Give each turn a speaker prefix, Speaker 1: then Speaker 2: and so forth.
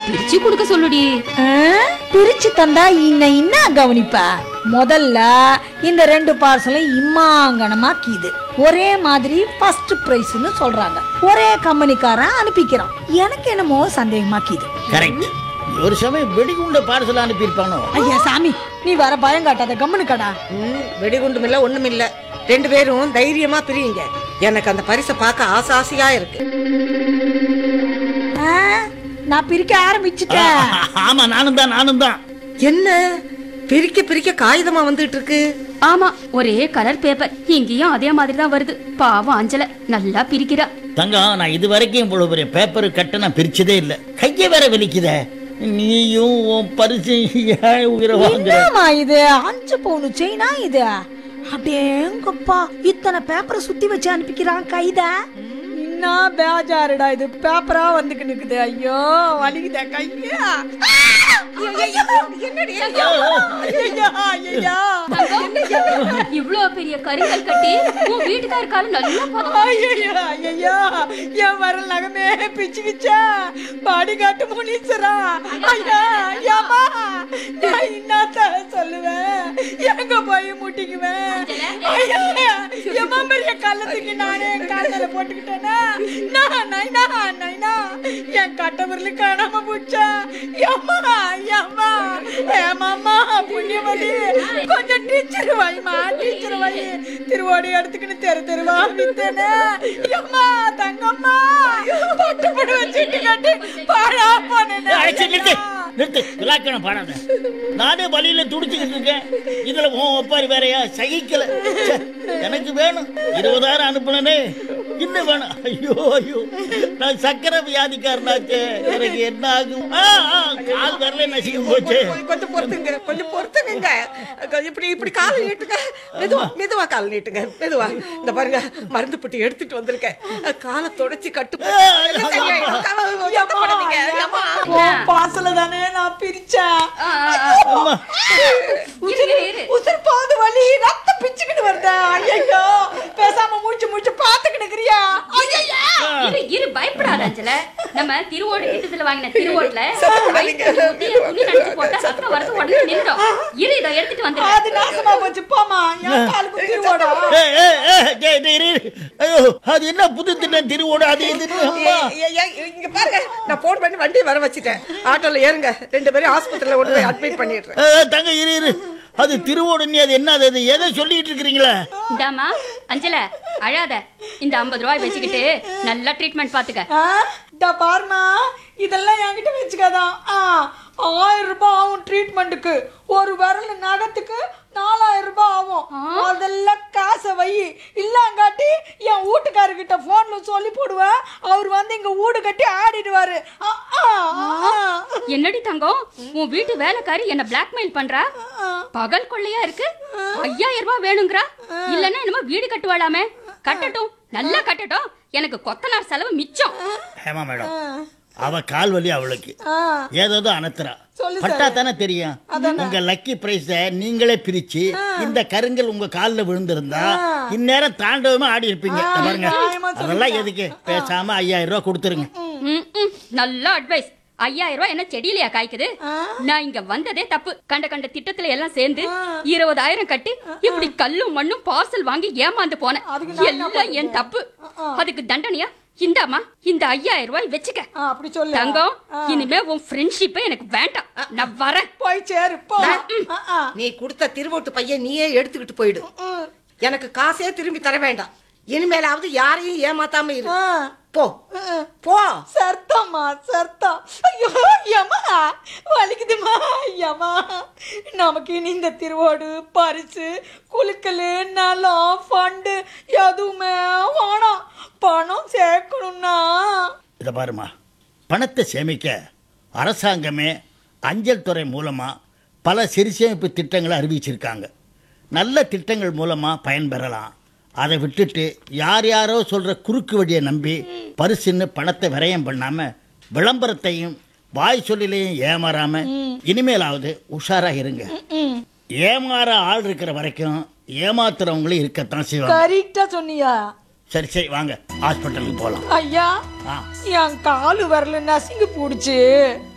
Speaker 1: பிரிச்சு கொடுக்க சொல்லுடி
Speaker 2: ஆ? பிரிச்சு தந்தா இன்ன இன்ன கவனிப்பா முதல்ல இந்த ரெண்டு பார்சலும் இம்மாங்கனமா கீது ஒரே மாதிரி ஃபர்ஸ்ட் பிரைஸ்னு சொல்றாங்க ஒரே கம்பெனிக்காரன் அனுப்பிக்கிறான் எனக்கு என்னமோ சந்தேகமா கீது
Speaker 3: கரெக்ட் ஒரு சமயம் வெடிகுண்ட பார்சல் அனுப்பியிருப்பானோ
Speaker 2: ஐயா சாமி நீ வர பயம் காட்டாத கம்முனு கடா
Speaker 4: ம், வெடிகுண்டும் இல்ல ஒண்ணும் இல்ல ரெண்டு பேரும் தைரியமா பிரியுங்க எனக்கு அந்த பரிசை பார்க்க ஆசை ஆசையா இருக்கு
Speaker 2: ஆ, நான் பிரிக்க ஆரம்பிச்சுட்டேன்
Speaker 3: ஆமா நானும் தான் நானும் தான்
Speaker 4: என்ன பிரிக்க பிரிக்க காகிதமா வந்துட்டு இருக்கு
Speaker 1: ஆமா ஒரே கலர் பேப்பர் இங்கேயும் அதே மாதிரி தான் வருது பாவம் அஞ்சல நல்லா பிரிக்கிறா
Speaker 3: தங்கம் நான் இது வரைக்கும் இவ்வளவு பெரிய பேப்பர் கட்ட நான் பிரிச்சதே இல்லை கையை வேற வலிக்குதே நீயும் உன் பரிசு ஏன் உயிரை வாங்குற
Speaker 2: என்னம்மா இது அஞ்சு பவுனு செயினா இது அப்படியேங்கப்பா இத்தனை பேப்பரை சுத்தி வச்சு அனுப்பிக்கிறான் கைத என்ன பேஜாருடா இது பேப்பரா வந்துக்கு நிக்குது ஐயோ வலிக்குதே கையா என்னடி ஐயோ ஐயோ
Speaker 1: இவ்ளோ பெரிய கரிகள் கட்டி உன் வீட்டுக்கார காலம் நல்லா பதம்
Speaker 2: ஐயோ ஐயோ என் வரல் நகமே பிச்சுக்கிச்சா பாடி காட்டு முனீஸ்வரா ஐயா ஏமா நான் என்னத்த சொல்லுவேன் எங்க போய் முட்டிக்குவேன் ஐயா எம்மா பெரிய கள்ளத்துக்கு நானே என் காலில் போட்டுக்கிட்டேனா நான் நைனா நைனா என் கட்ட விரல் காணாம போச்சா எம்மா எம்மா ஏமாம்மா புண்ணியவதி கொஞ்சம் டீச்சர் வைமா டீச்சர் வை திருவோடி எடுத்துக்கின்னு தெரு தெருவா வித்தனே எம்மா தங்கம்மா பட்டு பட்டு வச்சுட்டு கட்டி பாழா போனேன்
Speaker 3: அழைச்சு நிறுத்து நிறுத்து விளாக்கணும் பாடாத நானே வழியில துடிச்சுக்கிட்டு இருக்கேன் இதுல உன் ஒப்பாரி வேறையா சகிக்கல ச்சே, எனக்கு வேணும் இருபதாயிரம் அனுப்புனே இன்னும் வேணும் ஐயோ ஐயோ நான் சக்கரை வியாதிக்காரனாச்சே எனக்கு என்ன ஆகும் ஆ, ஆ, கால் வரல நசிக்க போச்சு
Speaker 4: கொஞ்சம் பொறுத்துங்க கொஞ்சம் பொறுத்துங்க இப்படி இப்படி கால் நீட்டுங்க மெதுவா மெதுவா கால் நீட்டுங்க மெதுவா இந்த பாருங்க மருந்து புட்டி எடுத்துட்டு வந்திருக்கேன் காலை தொடச்சி கட்டு
Speaker 2: பாசல தானே நான் பிரிச்சேன்
Speaker 1: ஆ, ஆ, ஆ.
Speaker 3: அம்மா
Speaker 1: இரு, இரு, இரு.
Speaker 2: உசுர் பாது வலி ரத்தம் பிச்சுக்கிட்டு வருதா ஐயோ பேசாம மூச்சு மூச்சு பாத்துக்கிட்டு இருக்கிறியா ஐயா
Speaker 1: இரு இரு பயப்படாத அஞ்சல நம்ம திருவோடு கிட்டத்துல வாங்கின திருவோட்ல
Speaker 4: சத்தப்படாதீங்க.
Speaker 1: ஊத்திய துணி நனைச்சு போட்டா சத்தம் வரது உடனே நின்றோம் இரு இதை எடுத்துட்டு
Speaker 2: அது
Speaker 1: வந்துடுறேன்
Speaker 2: நாசமா போச்சு போமா என் காலுக்கு திருவோடா
Speaker 3: ஏய், ஏய், ஏய், டேய், டேய், இரு, இரு. ஐயோ அது என்ன புது திட்டம் திருவோடு அது இதுன்னு அம்மா
Speaker 4: இங்க பாருங்க நான் போன் பண்ணி வண்டி வர வச்சுட்டேன் ஆட்டோல ஏறுங்க ரெண்டு பேரும் ஆஸ்பத்திரியில கொண்டு போய் அட்மிட் பண்ணிடுறேன்
Speaker 3: ஏய், தங்க இரு இரு அது திருவோடு நீ அது என்ன அது எதை சொல்லிட்டு இருக்கிறீங்களா
Speaker 1: இந்தாமா அஞ்சல அழாத இந்த ஐம்பது ரூபாய் வச்சுக்கிட்டு நல்லா ட்ரீட்மெண்ட் பாத்துக்க
Speaker 2: ஆ, இதா பாருமா இதெல்லாம் என்கிட்ட வச்சுக்காதான் ஆ, ஆயிரம் ரூபாய் ஆகும் ட்ரீட்மெண்ட்டுக்கு ஒரு விரல் நகத்துக்கு நாலாயிரம் ரூபாய் ஆகும் அதெல்லாம் காசை வை இல்லங்காட்டி என் வீட்டுக்காரர்கிட்ட போன்ல சொல்லி போடுவேன் அவர் வந்து இங்க வீடு கட்டி ஆடிடுவாரு ஆ, ஆ, ஆ.
Speaker 1: என்னடி தங்கம் உன் வீட்டு வேலைக்காரி என்ன பிளாக்மெயில் பண்றா பகல் கொள்ளையா இருக்கு ஐயாயிரம் ரூபாய் வேணுங்கிறா இல்லன்னா என்னமோ வீடு கட்டுவாளாமே கட்டட்டும் நல்லா கட்டட்டும் எனக்கு கொத்தனார் செலவு மிச்சம்
Speaker 3: ஹேமா மேடம் அவ கால் வலி அவளுக்கு
Speaker 2: ஆ.
Speaker 3: ஏதோ அனுத்துறா
Speaker 2: சொல்லு
Speaker 3: பட்டா தானே தெரியும் உங்க லக்கி பிரைஸ நீங்களே பிரிச்சு இந்த கருங்கல் உங்க கால்ல விழுந்திருந்தா இந்நேரம் தாண்டவமா ஆடி இருப்பீங்க இத பாருங்க
Speaker 2: நியாயமா
Speaker 3: அதெல்லாம் எதுக்கு பேசாம ஐயாயிரம் ரூபாய் கொடுத்துருங்க
Speaker 1: ம், ம், நல்ல அட்வைஸ் ஐயாயிரம் ரூபாய் என்ன செடியிலையா காய்க்குது நான் இங்க வந்ததே தப்பு கண்ட கண்ட திட்டத்துல எல்லாம் சேர்ந்து இருபதாயிரம் கட்டி இப்படி கல்லும் மண்ணும் பார்சல் வாங்கி ஏமாந்து போனேன் எல்லாம் என் தப்பு அதுக்கு தண்டனையா இந்தாமா இந்த ஐயாயிரம் ரூபாய் வச்சுக்க
Speaker 2: ஆ, அப்படி சொல்லு
Speaker 1: தங்கம் இனிமே உன் ஃப்ரெண்ட்ஷிப்பே எனக்கு வேண்டாம் நான் வரேன்
Speaker 2: போய் சேரு போ ஆ, ஆ.
Speaker 4: நீ கொடுத்த திருவோட்டு பையன் நீயே எடுத்துக்கிட்டு போயிடு எனக்கு காசே திரும்பி தர வேண்டாம் இனிமேலாவது யாரையும் ஏமாத்தாம இரு
Speaker 2: ஆ.
Speaker 4: போ போ
Speaker 2: சர்த்தம்மா சர்த்தம் ஐயோ யம்மா வலிக்குதுமா யம்மா நமக்கு இனி இந்த திருவோடு பரிசு குலுக்கல் நலம் ஃபண்டு எதுவுமே வேணாம் பணம் சேர்க்கணும்னா
Speaker 3: இதை பாருமா பணத்தை சேமிக்க அரசாங்கமே அஞ்சல் துறை மூலமா பல சிறுசேமிப்பு திட்டங்களை அறிவிச்சிருக்காங்க நல்ல திட்டங்கள் மூலமா பயன்பெறலாம் அதை விட்டுட்டு யார் யாரோ சொல்ற குறுக்கு வழியை நம்பி பரிசுன்னு பணத்தை விரயம் பண்ணாம விளம்பரத்தையும் வாய் சொல்லிலையும் ஏமாறாம இனிமேலாவது உஷாரா இருங்க ஏமாற ஆள் இருக்கிற வரைக்கும் ஏமாத்துறவங்களும் இருக்கத்தான் செய்வாங்க
Speaker 2: கரெக்டா சொன்னியா
Speaker 3: சரி சரி வாங்க ஹாஸ்பிட்டலுக்கு போகலாம்
Speaker 2: ஐயா
Speaker 3: ஆ
Speaker 2: என் காலு வரல நசுங்கி போடுச்சு